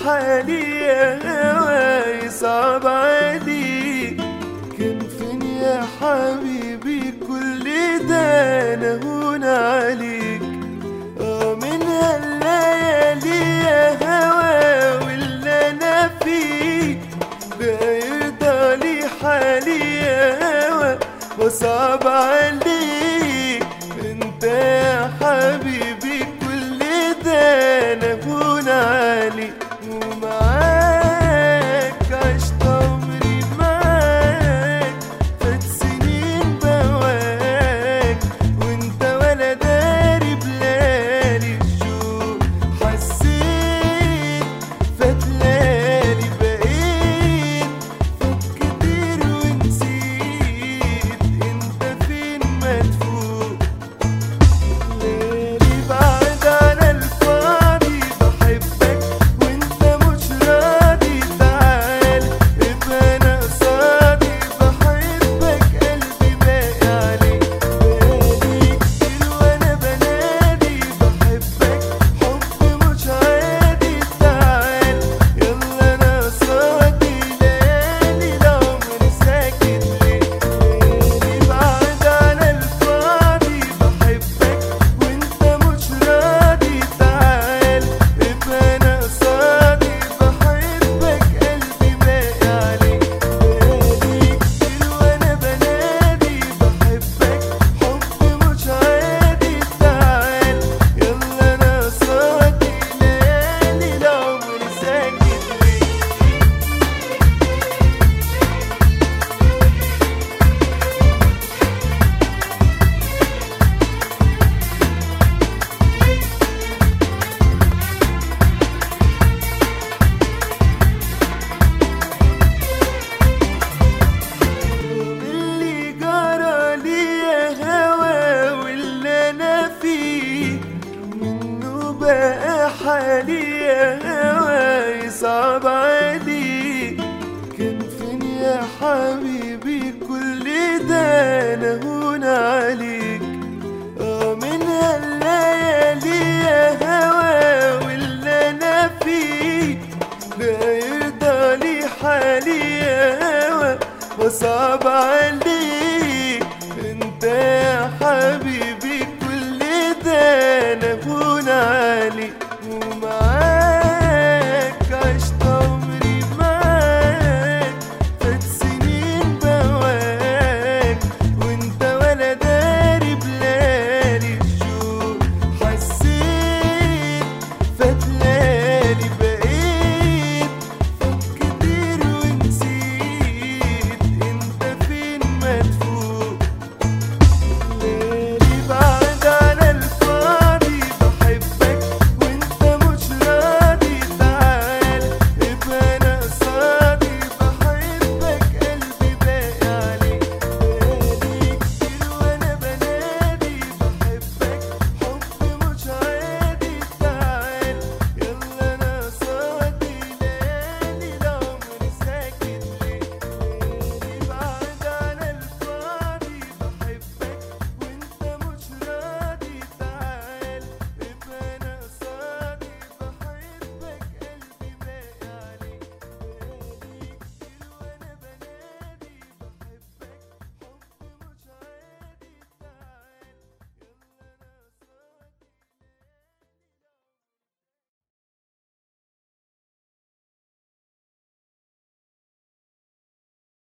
حالي يا هواي صعب عليك كان فين يا حبيبي كل ده نهون عليك اه من هالليالي يا هوا واللي انا فيه ده يرضى لي حالي يا هوا وصعب عليك انت يا حبيبي كل ده نهون عليك ومعاك عشت عمري معاك فات سنين بواك وانت ولا داري بلالي الشوق حسيت فات ليالي بقيت فات كتير ونسيت انت فين مدفون ليالي بعد على الفاضي بحبك وانت مش راضي تعال ابقى انا قصادي بحبك قلبي باقي عليك بقالي كتير وانا بنادي بحبك حب مش عادي تعال يلا انا قصادي ليالي العمر ساكت ليه ليالي بعد على الفاضي بحبك وانت مش راضي تعال ابقى انا قصادي بحبك قلبي باقي عليك بقالي كتير وانا بنادي بحبك حب مش عادي تعال يلا انا قصادي ليالي العمر ساكت ليه اللي جرى لي يا هوا واللي انا فيه منه بقى حالي يا هوا صعب عليك كان فين يا حبيبي كل ده نهون عليك اه من هالليالي يا هوا واللي انا فيه لا يرضى لي حالي يا هوا وصعب عليك